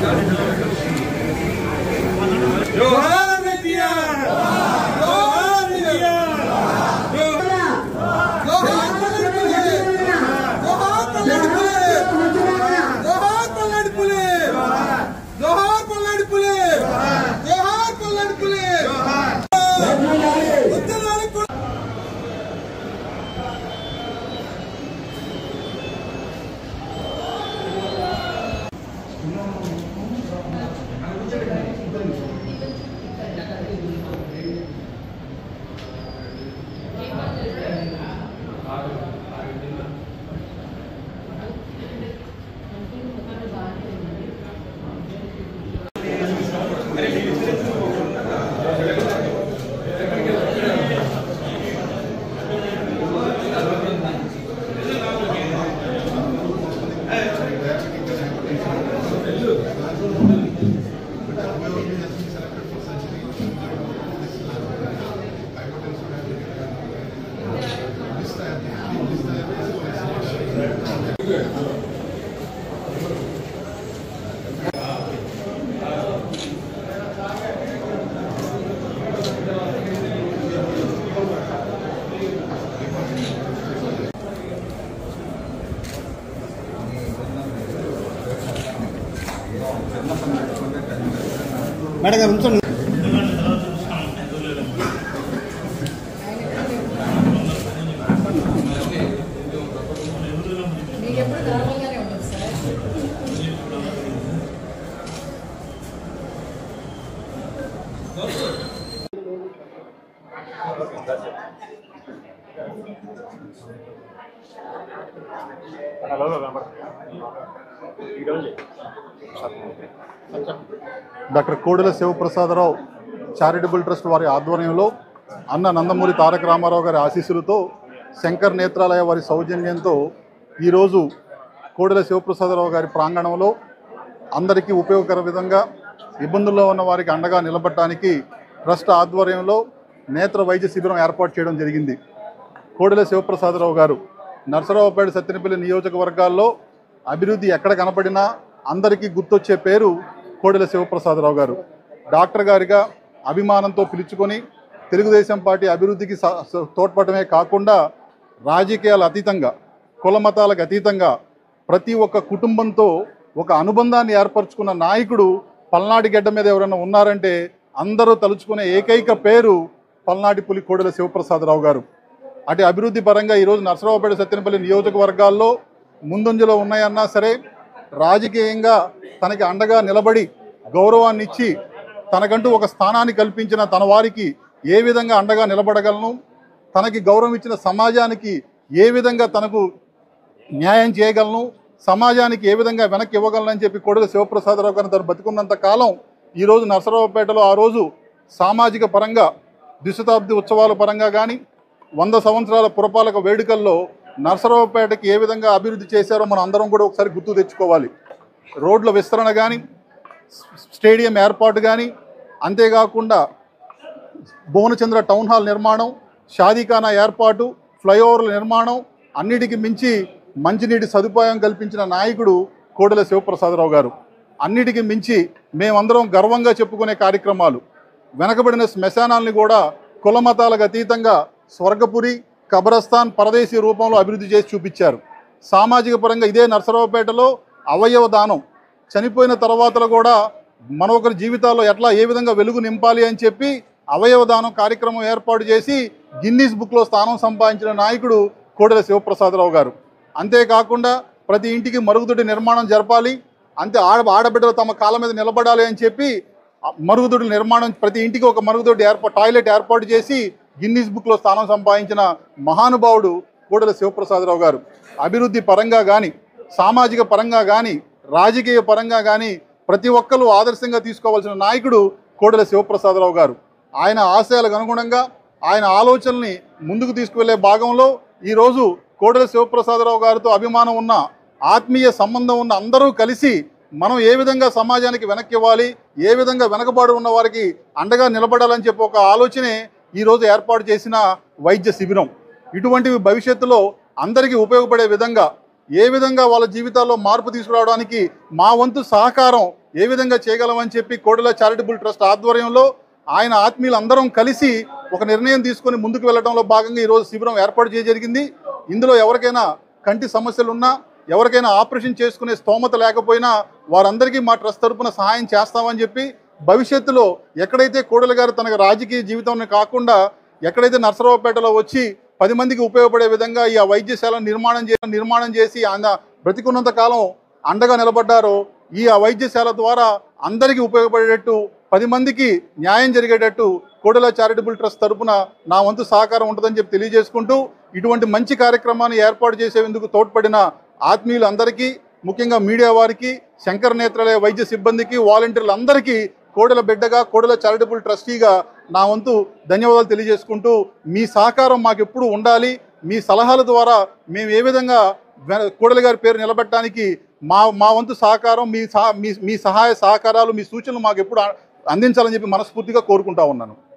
జోహార్ ఎన్టీఆర్ జోహార్ ఎన్టీఆర్ జోహార్ పల్లెడుపులే జోహార్ పల్లెడుపులే జోహార్ పల్లెడుపులే జోహార్ పల్లెడుపులే జోహార్ పల్లెడుపులే ఉత్తరాలి కొ- మేడం గారు ఉంచండి మీకు ఎప్పుడు నార్మల్గానే ఉంటుంది sir doctor Kodela Sivaprasadarao charitable trust వారి ఆధ్వర్యంలో అన్న నందమూరి తారక రామారావు గారి ఆశీస్సులతో శంకర్ నేత్రాలయ వారి సౌజన్యంతో ఈరోజు కోడెల శివప్రసాదరావు గారి ప్రాంగణంలో అందరికీ ఉపయోగకర విధంగా ఇబ్బందుల్లో ఉన్న వారికి అండగా నిలబడటానికి ట్రస్ట్ ఆధ్వర్యంలో నేత్ర వైద్య శిబిరం ఏర్పాటు చేయడం జరిగింది కోడెల శివప్రసాదరావు గారు నర్సరావుపేట సత్తెనపల్లి నియోజకవర్గాల్లో అభివృద్ధి ఎక్కడ కనపడినా అందరికీ గుర్తొచ్చే పేరు కోడెల శివప్రసాదరావు గారు డాక్టర్ గారిగా అభిమానంతో పిలుచుకొని తెలుగుదేశం పార్టీ అభివృద్ధికి స- స- తోడ్పడమే కాకుండా రాజకీయాలు అతీతంగా కుల మతాలకు అతీతంగా ప్రతి ఒక్క కుటుంబంతో ఒక అనుబంధాన్ని ఏర్పరచుకున్న నాయకుడు పల్నాటి గడ్డ మీద ఎవరైనా ఉన్నారంటే అందరూ తలుచుకునే ఏకైక పేరు పల్నాటి పులి కోడెల శివప్రసాదరావు గారు అటు అభివృద్ధి పరంగా ఈరోజు నర్సరావుపేట సత్యనపల్లి నియోజకవర్గాల్లో ముందంజలో ఉన్నాయన్నా సరే రాజకీయంగా తనకి అండగా నిలబడి గౌరవాన్ని ఇచ్చి తనకంటూ ఒక స్థానాన్ని కల్పించిన తన వారికి ఏ విధంగా అండగా నిలబడగలను తనకి గౌరవం ఇచ్చిన సమాజానికి ఏ విధంగా తనకు న్యాయం చేయగలను సమాజానికి ఏ విధంగా వెనక్కి ఇవ్వగలనని చెప్పి కొడుకు శివప్రసాదరావు గారిని తను బతుకున్నంత కాలం ఈరోజు నరసరావుపేటలో ఆ రోజు సామాజిక పరంగా ద్విశతాబ్ది ఉత్సవాల పరంగా కానీ వంద సంవత్సరాల పురపాలక వేడుకల్లో నరసరావుపేటకి ఏ విధంగా అభివృద్ధి చేశారో మనం అందరం కూడా ఒకసారి గుర్తు తెచ్చుకోవాలి రోడ్ల విస్తరణ కానీ స్టేడియం ఏర్పాటు కానీ అంతేకాకుండా భువనచంద్ర టౌన్ హాల్ నిర్మాణం షాదీఖానా ఏర్పాటు ఫ్లైఓవర్ల నిర్మాణం అన్నిటికి మించి మంచినీటి సదుపాయం కల్పించిన నాయకుడు కోడెల శివప్రసాదరావు గారు అన్నిటికి మించి మేమందరం గర్వంగా చెప్పుకునే కార్యక్రమాలు వెనకబడిన శ్మశానాల్ని కూడా కుల మతాలకు అతీతంగా స్వర్గపురి కబరస్థాన్ పరదేశీ రూపంలో అభివృద్ధి చేసి చూపించారు సామాజిక పరంగా ఇదే నర్సరావుపేటలో అవయవ దానం చనిపోయిన తర్వాతలో కూడా మనొకరి జీవితాల్లో ఎట్లా ఏ విధంగా వెలుగు నింపాలి అని చెప్పి అవయవ దానం కార్యక్రమం ఏర్పాటు చేసి గిన్నీస్ బుక్లో స్థానం సంపాదించిన నాయకుడు కోడెల శివప్రసాదరావు గారు అంతేకాకుండా ప్రతి ఇంటికి మరుగుదొడ్డి నిర్మాణం జరపాలి అంతే ఆడ ఆడబిడ్డలు తమ కాళ్ళ మీద నిలబడాలి అని చెప్పి ఆ మరుగుదొడ్డి నిర్మాణం ప్రతి ఇంటికి ఒక మరుగుదొడ్డి ఏర్పాటు టాయిలెట్ ఏర్పాటు చేసి గిన్నీస్ బుక్లో స్థానం సంపాదించిన మహానుభావుడు కోడెల శివప్రసాదరావు గారు అభివృద్ధి పరంగా కానీ సామాజిక పరంగా కానీ రాజకీయ పరంగా కానీ ప్రతి ఒక్కరూ ఆదర్శంగా తీసుకోవాల్సిన నాయకుడు కోడెల శివప్రసాదరావు గారు ఆయన ఆశయాలకు అనుగుణంగా ఆయన ఆలోచనల్ని ముందుకు తీసుకువెళ్లే భాగంలో ఈరోజు కోడెల శివప్రసాదరావు గారితో అభిమానం ఉన్న ఆత్మీయ సంబంధం ఉన్న అందరూ కలిసి మనం ఏ విధంగా సమాజానికి వెనక్కి ఇవ్వాలి ఏ విధంగా వెనకబాటు ఉన్న వారికి అండగా నిలబడాలని చెప్పి ఒక ఆలోచనే ఈరోజు ఏర్పాటు చేసిన వైద్య శిబిరం ఇటువంటివి భవిష్యత్తులో అందరికీ ఉపయోగపడే విధంగా ఏ విధంగా వాళ్ళ జీవితాల్లో మార్పు తీసుకురావడానికి మా వంతు సహకారం ఏ విధంగా చేయగలమని చెప్పి కోడెల చారిటబుల్ ట్రస్ట్ ఆధ్వర్యంలో ఆయన ఆత్మీయులు అందరం కలిసి ఒక నిర్ణయం తీసుకొని ముందుకు వెళ్ళడంలో భాగంగా ఈరోజు శిబిరం ఏర్పాటు చేయడం జరిగింది ఇందులో ఎవరికైనా కంటి సమస్యలు ఉన్నా ఎవరికైనా ఆపరేషన్ చేసుకునే స్తోమత లేకపోయినా వారందరికీ మా ట్రస్ట్ తరపున సహాయం చేస్తామని చెప్పి భవిష్యత్తులో ఎక్కడైతే కోడెల గారు తన రాజకీయ జీవితం కాకుండా ఎక్కడైతే నర్సరావుపేటలో వచ్చి పది మందికి ఉపయోగపడే విధంగా ఈ ఆ వైద్యశాల నిర్మాణం చే నిర్మాణం చేసి ఆయన బ్రతికున్నంత కాలం అండగా నిలబడ్డారో ఈ ఆ వైద్యశాల ద్వారా అందరికీ ఉపయోగపడేటట్టు పది మందికి న్యాయం జరిగేటట్టు కోడెల చారిటబుల్ ట్రస్ట్ తరపున నా వంతు సహకారం ఉంటుందని చెప్పి తెలియజేసుకుంటూ ఇటువంటి మంచి కార్యక్రమాన్ని ఏర్పాటు చేసేందుకు తోడ్పడిన ఆత్మీయులందరికీ ముఖ్యంగా మీడియా వారికి శంకర్ నేత్రాలయ వైద్య సిబ్బందికి వాలంటీర్లందరికీ కోడెల బిడ్డగా కోడెల చారిటబుల్ ట్రస్టీగా నా వంతు ధన్యవాదాలు తెలియజేసుకుంటూ మీ సహకారం మాకు ఎప్పుడు ఉండాలి మీ సలహాల ద్వారా మేము ఏ విధంగా వె- కోడెల గారి పేరు నిలబెట్టడానికి మా మా వంతు సహకారం మీ సహ మీ మీ సహాయ సహకారాలు మీ సూచనలు మాకు ఎప్పుడు అందించాలని చెప్పి మనస్ఫూర్తిగా కోరుకుంటా ఉన్నాను